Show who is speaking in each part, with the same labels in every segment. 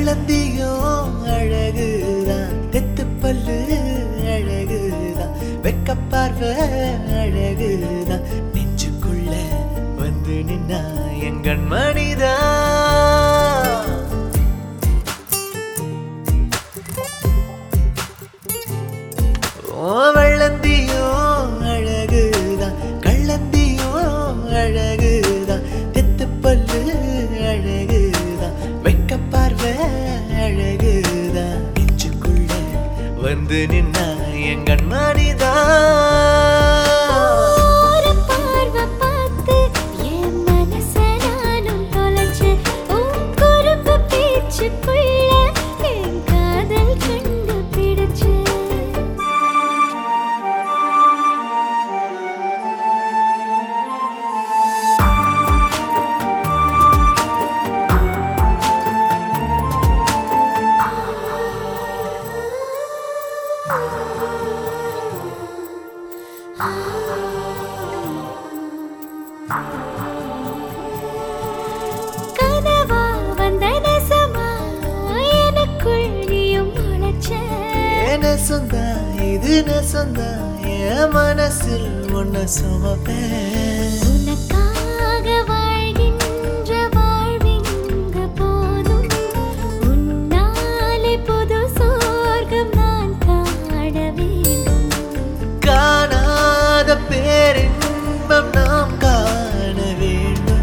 Speaker 1: வெள்ளந்தியும் அழகுதான் தெத்து பல்லு அழகுதான் வெக்க பார்வை அழகுதான் நெஞ்சுக்குள்ள வந்து நின்னா எங்கண் மணிதான் ஓ வெள்ளந்தியும் அழகுதான் கள்ளந்தியும் அழகுதான் தெத்து பல்லு அழகுதான் வெக்க பார்வை அழகுதான் நெஞ்சுக்குள்ள வந்து நின்னா எங்கண்
Speaker 2: ஒரு பார்வை பார்த்து என் மனசை நானும் தொலைச்சேன். உன் குறும்பு பேச்சுக்குள்ள என் காதல் கண்டுபிடிச்சேன். கனவா வந்த நெசமா எனக்குள் நீயும் முளைச்ச.
Speaker 1: நெசந்தா இது நெசந்தா என் மனசில் ஒன்ன சுமப்பேன்
Speaker 2: உனக்காக வாழ்கின்ற வாழ்விங்கு போதும். உன்னாலே புது சொர்க்கம் நான் காண வேண்டும்.
Speaker 1: காணாத பேரின்பம் நாம் காண வேண்டும்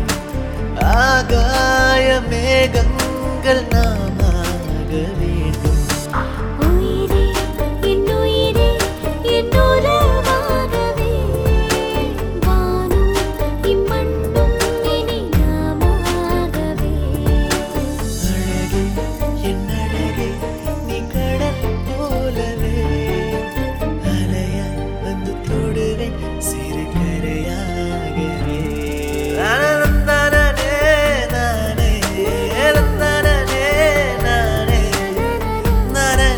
Speaker 1: ஆகாய மேகங்கள் நாம் ஆக வேண்டும்
Speaker 2: உயிரே, என் உயிரே, என் உறவாகவே. வானும் இம்மண்ணும் இனி நாமாகவே.
Speaker 1: அழகே என் அழகே நீ கடல் போலவே அலையாய் வந்து தொடுவேன் சிறு கரையாகவே நானே நானே நானே நானே நானே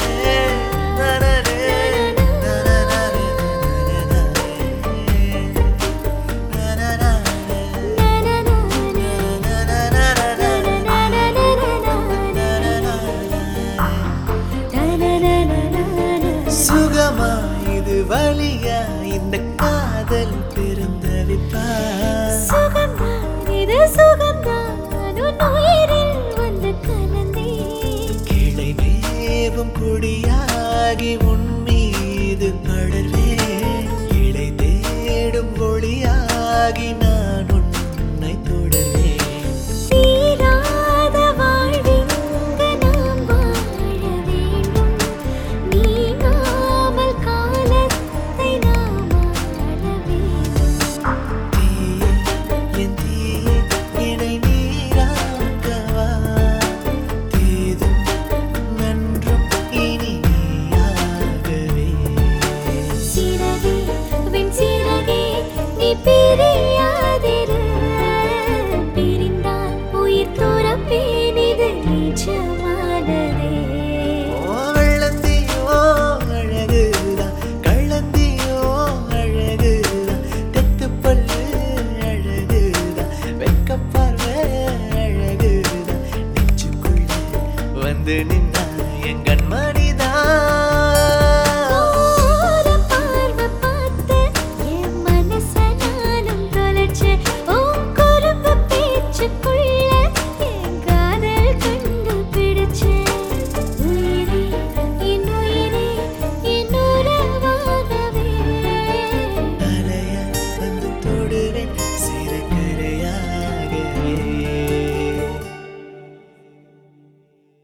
Speaker 1: சுகமா இது வழியா இந்த காதல் பிறந்தவிப்பா
Speaker 2: சுகம்தான், இது சுகம்தான், உன் உயிரில் வந்து கலந்தேன்.
Speaker 1: கிளை மேவும் கொடியாகி உன் மீது படர்வேன் இலை தேடும் ஒளியாகி நான் உன்னை தொடர்வேன்
Speaker 2: தீராத வாழ்விங்கு நாம் வாழ வேண்டும். நீங்காமல் காலத்தை நாம் ஆள வேண்டும்.
Speaker 1: தீயே என் தீயே இணை நீராக்கவா தீதும் நன்றும் இனி நீயாகவே
Speaker 2: சிறகே, வெண் சிறகே, நீ பிரியாதிரு. பிரிந்தால் உயிர் துறப்பேன், இது நிஜமானதே.
Speaker 1: ஓ வெள்ளந்தியோ அழகுதான் கள்ளந்தியோ அழகுதான் தெத்து பல்லு அழகுதான் வெக்க பார்வை அழகுதான் நெஞ்சுக்குள்ள வந்து நின்னா எங்கண் மனித